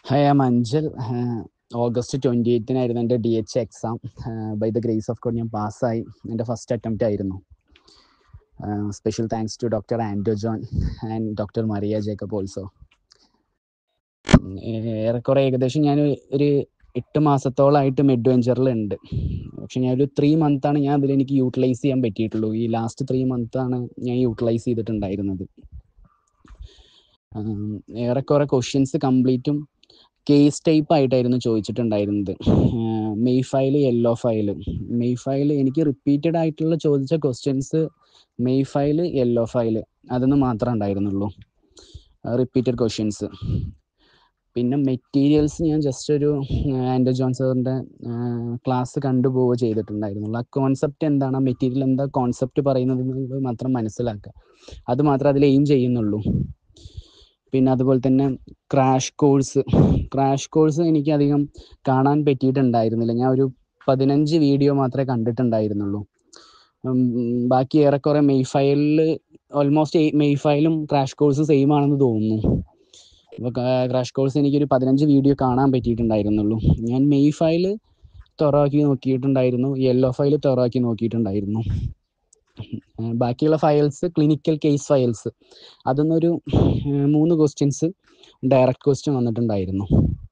hi am Anjal August twenty എയ്റ്റിനായിരുന്നു എൻ്റെ D H exam by the grace of God ഞാൻ പാസ്സായി എൻ്റെ ഫസ്റ്റ് അറ്റംപ്റ്റ് ആയിരുന്നു special thanks to doctor Ando John and doctor Mariya Jacob also ഏറെക്കുറെ ഏകദേശം ഞാൻ ഒരു എട്ട് മാസത്തോളമായിട്ട് മിഡ് വെഞ്ചറിലുണ്ട് പക്ഷെ ഞാനൊരു ത്രീ മന്താണ് ഞാൻ അതിൽ എനിക്ക് യൂട്ടിലൈസ് ചെയ്യാൻ പറ്റിയിട്ടുള്ളൂ ഈ ലാസ്റ്റ് ത്രീ മന്താണ് ഞാൻ യൂട്ടിലൈസ് ചെയ്തിട്ടുണ്ടായിരുന്നത് ഏറെക്കുറെ ക്വസ്റ്റ്യൻസ് കംപ്ലീറ്റും കേസ് ടൈപ്പ് ആയിട്ടായിരുന്നു ചോദിച്ചിട്ടുണ്ടായിരുന്നത് May file yellow file May file എനിക്ക് റിപ്പീറ്റഡ് ആയിട്ടുള്ള ചോദിച്ച questions May file yellow file അതൊന്നും മാത്രമേ ഉണ്ടായിരുന്നുള്ളൂ റിപ്പീറ്റഡ് ക്വസ്റ്റ്യൻസ് പിന്നെ മെറ്റീരിയൽസ് ഞാൻ ജസ്റ്റ് ഒരു ആൻഡോ ജോൺ സാറിൻ്റെ ക്ലാസ് കണ്ടുപോവുക ചെയ്തിട്ടുണ്ടായിരുന്നുള്ളൂ ആ കോൺസെപ്റ്റ് എന്താണ് ആ മെറ്റീരിയൽ എന്താ കോൺസെപ്റ്റ് പറയുന്നത് മാത്രം മനസ്സിലാക്കുക അത് മാത്രമേ അതിൽ എയിം ചെയ്യുന്നുള്ളൂ പിന്നെ അതുപോലെ തന്നെ ക്രാഷ് കോഴ്സ് ക്രാഷ് കോഴ്സ് എനിക്ക് അധികം കാണാൻ പറ്റിയിട്ടുണ്ടായിരുന്നില്ല ഞാൻ ഒരു പതിനഞ്ച് വീഡിയോ മാത്രമേ കണ്ടിട്ടുണ്ടായിരുന്നുള്ളൂ ബാക്കി ഏറെക്കുറെ മെയ് ഫയലിൽ ഓൾമോസ്റ്റ് മെയ് ഫയലും ക്രാഷ് കോഴ്സ് സെയിം ആണെന്ന് തോന്നുന്നു അപ്പോൾ ക്രാഷ് കോഴ്സ് എനിക്കൊരു പതിനഞ്ച് വീഡിയോ കാണാൻ പറ്റിയിട്ടുണ്ടായിരുന്നുള്ളൂ ഞാൻ മെയ് ഫയൽ തുറവാക്കി നോക്കിയിട്ടുണ്ടായിരുന്നു യെല്ലോ ഫയൽ തുറവാക്കി നോക്കിയിട്ടുണ്ടായിരുന്നു ബാക്കിയുള്ള ഫയൽസ് ക്ലിനിക്കൽ കേസ് ഫയൽസ് അതൊന്നൊരു മൂന്ന് ക്വസ്റ്റ്യൻസ് ഡയറക്റ്റ് ക്വസ്റ്റ്യൻ വന്നിട്ടുണ്ടായിരുന്നു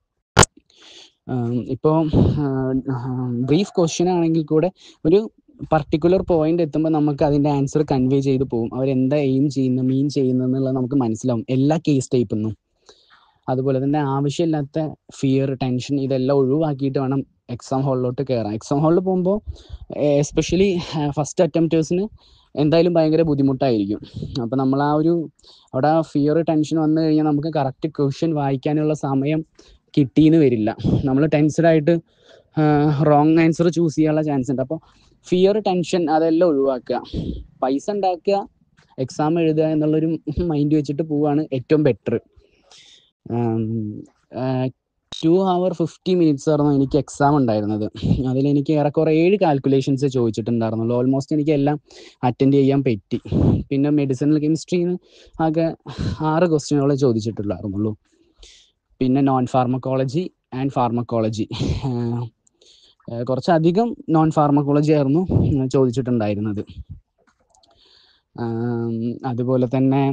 ഇപ്പോൾ ബ്രീഫ് ക്വസ്റ്റ്യൻ ആണെങ്കിൽ കൂടെ ഒരു പർട്ടിക്കുലർ പോയിന്റ് എത്തുമ്പോൾ നമുക്ക് അതിൻ്റെ ആൻസർ കൺവേ ചെയ്ത് പോകും അവരെന്താ എയിം ചെയ്യുന്നത് മീൻ ചെയ്യുന്നത് എന്നുള്ളത് നമുക്ക് മനസ്സിലാവും എല്ലാ കേസ് ടൈപ്പിൽ നിന്നും അതുപോലെ തന്നെ ആവശ്യമില്ലാത്ത ഫിയർ ടെൻഷൻ ഇതെല്ലാം ഒഴിവാക്കിയിട്ട് വേണം എക്സാം ഹാളിലോട്ട് കയറാൻ എക്സാം ഹാളിൽ പോകുമ്പോൾ എസ്പെഷ്യലി ഫസ്റ്റ് അറ്റംപ്റ്റേഴ്സിന് എന്തായാലും ഭയങ്കര ബുദ്ധിമുട്ടായിരിക്കും അപ്പോൾ നമ്മൾ ആ ഒരു അവിടെ ആ ഫിയർ ടെൻഷൻ വന്നു കഴിഞ്ഞാൽ നമുക്ക് കറക്റ്റ് ക്വസ്റ്റ്യൻ വായിക്കാനുള്ള സമയം കിട്ടിയെന്ന് വരില്ല നമ്മൾ ടെൻസ്ഡായിട്ട് റോങ് ആൻസർ ചൂസ് ചെയ്യാനുള്ള ചാൻസ് ഉണ്ട് അപ്പോൾ ഫിയർ ടെൻഷൻ അതെല്ലാം ഒഴിവാക്കുക പൈസ ഉണ്ടാക്കുക എക്സാം എഴുതുക എന്നുള്ളൊരു മൈൻഡ് വെച്ചിട്ട് പോവുകയാണ് ഏറ്റവും better two hour fifty minutes ആയിരുന്നു എനിക്ക് എക്സാം ഉണ്ടായിരുന്നത് അതിൽ എനിക്ക് ഏറെക്കുറെ ഏഴ് കാൽക്കുലേഷൻസ് ചോദിച്ചിട്ടുണ്ടായിരുന്നുള്ളൂ ഓൾമോസ്റ്റ് എനിക്ക് എല്ലാം അറ്റൻഡ് ചെയ്യാൻ പറ്റി പിന്നെ മെഡിസിനൽ കെമിസ്ട്രിന്ന് ആകെ ആറ് ക്വസ്റ്റ്യനുകളെ ചോദിച്ചിട്ടുണ്ടായിരുന്നുള്ളൂ പിന്നെ നോൺ ഫാർമക്കോളജി ആൻഡ് ഫാർമക്കോളജി കുറച്ചധികം നോൺ ഫാർമക്കോളജി ആയിരുന്നു ചോദിച്ചിട്ടുണ്ടായിരുന്നത് അതുപോലെ തന്നെ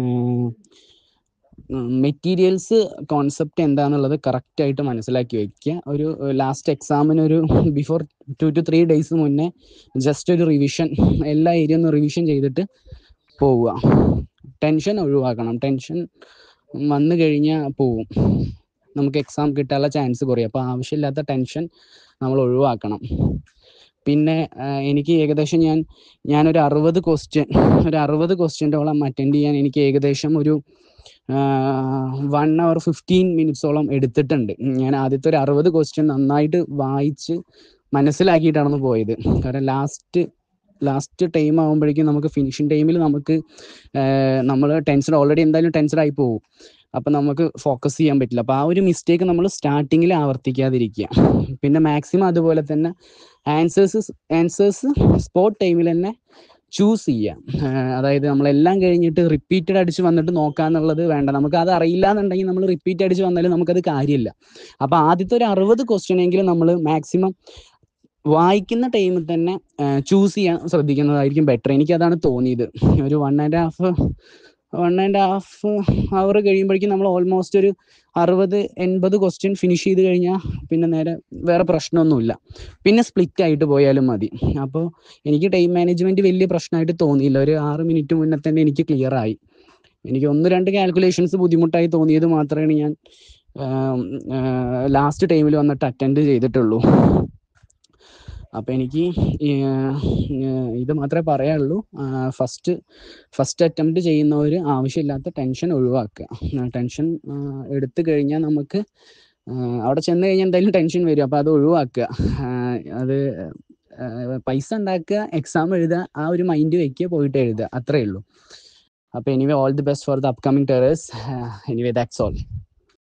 മെറ്റീരിയൽസ് കോൺസെപ്റ്റ് എന്താണെന്നുള്ളത് കറക്റ്റ് ആയിട്ട് മനസ്സിലാക്കി വയ്ക്കുക ഒരു ലാസ്റ്റ് എക്സാമിന് ഒരു before two to three days മുന്നേ ജസ്റ്റ് ഒരു റിവിഷൻ എല്ലാ ഏരിയ ഒന്ന് റിവിഷൻ ചെയ്തിട്ട് പോവുക ടെൻഷൻ ഒഴിവാക്കണം ടെൻഷൻ വന്നു കഴിഞ്ഞാൽ പോവും നമുക്ക് എക്സാം കിട്ടാനുള്ള ചാൻസ് കുറയും അപ്പോൾ ആവശ്യമില്ലാത്ത ടെൻഷൻ നമ്മൾ ഒഴിവാക്കണം പിന്നെ എനിക്ക് ഏകദേശം ഞാൻ ഞാനൊരു അറുപത് ക്വസ്റ്റ്യൻ ഒരു അറുപത് ക്വസ്റ്റ്യൻ്റോളം അറ്റൻഡ് ചെയ്യാൻ എനിക്ക് ഏകദേശം ഒരു വൺ അവർ ഫിഫ്റ്റീൻ മിനിറ്റ്സോളം എടുത്തിട്ടുണ്ട് ഞാൻ ആദ്യത്തെ ഒരു അറുപത് ക്വസ്റ്റ്യൻ നന്നായിട്ട് വായിച്ച് മനസ്സിലാക്കിയിട്ടാണ് പോയത് കാരണം ലാസ്റ്റ് ലാസ്റ്റ് ടൈം ആകുമ്പോഴേക്കും നമുക്ക് ഫിനിഷിംഗ് ടൈമിൽ നമുക്ക് നമ്മൾ ടെൻഷൻ ഓൾറെഡി എന്തായാലും ടെൻഷൻ ആയി പോകും അപ്പം നമുക്ക് ഫോക്കസ് ചെയ്യാൻ പറ്റില്ല അപ്പോൾ ആ ഒരു മിസ്റ്റേക്ക് നമ്മൾ സ്റ്റാർട്ടിങ്ങിൽ ആവർത്തിക്കാതിരിക്കുക പിന്നെ മാക്സിമം അതുപോലെ തന്നെ ആൻസേഴ്സ് ആൻസേഴ്സ് സ്പോട്ട് ടൈമിൽ തന്നെ ചൂസ് ചെയ്യാം അതായത് നമ്മളെല്ലാം കഴിഞ്ഞിട്ട് റിപ്പീറ്റഡ് അടിച്ച് വന്നിട്ട് നോക്കാന്നുള്ളത് വേണ്ട നമുക്ക് അത് അറിയില്ല എന്നുണ്ടെങ്കിൽ നമ്മൾ റിപ്പീറ്റ് അടിച്ച് വന്നാലും നമുക്കത് കാര്യമില്ല അപ്പോൾ ആദ്യത്തെ ഒരു അറുപത് ക്വസ്റ്റ്യൻ എങ്കിലും നമ്മൾ മാക്സിമം വായിക്കുന്ന ടൈമിൽ തന്നെ ചൂസ് ചെയ്യാൻ ശ്രദ്ധിക്കുന്നതായിരിക്കും ബെറ്റർ എനിക്ക് അതാണ് തോന്നിയത് ഒരു one and half one and half hour കഴിയുമ്പോഴേക്കും നമ്മൾ ഓൾമോസ്റ്റ് ഒരു അറുപത് എൺപത് ക്വസ്റ്റ്യൻ ഫിനിഷ് ചെയ്ത് കഴിഞ്ഞാൽ പിന്നെ നേരെ വേറെ പ്രശ്നമൊന്നുമില്ല പിന്നെ സ്പ്ലിറ്റ് ആയിട്ട് പോയാലും മതി അപ്പോൾ എനിക്ക് ടൈം മാനേജ്മെൻറ്റ് വലിയ പ്രശ്നമായിട്ട് തോന്നിയില്ല ഒരു ആറ് മിനിറ്റ് മുന്നേ തന്നെ എനിക്ക് ക്ലിയർ ആയി എനിക്ക് ഒന്ന് രണ്ട് കാൽക്കുലേഷൻസ് ബുദ്ധിമുട്ടായി തോന്നിയത് മാത്രമേ ഞാൻ ലാസ്റ്റ് ടൈമിൽ വന്നിട്ട് അറ്റൻഡ് ചെയ്തിട്ടുള്ളൂ അപ്പം എനിക്ക് ഇത് മാത്രമേ പറയാനുള്ളൂ ഫസ്റ്റ് ഫസ്റ്റ് അറ്റംപ്റ്റ് ചെയ്യുന്നവർ ആവശ്യമില്ലാത്ത ടെൻഷൻ ഒഴിവാക്കുക ടെൻഷൻ എടുത്തു കഴിഞ്ഞാൽ നമുക്ക് അവിടെ ചെന്ന് കഴിഞ്ഞാൽ എന്തായാലും ടെൻഷൻ വരും അപ്പോൾ അത് ഒഴിവാക്കുക അത് പൈസ ഉണ്ടാക്കുക എക്സാം എഴുതുക ആ ഒരു മൈൻഡ് വയ്ക്കുക പോയിട്ട് എഴുതുക അത്രയേ ഉള്ളൂ അപ്പോൾ anyway all the best for the upcoming terrors anyway that's all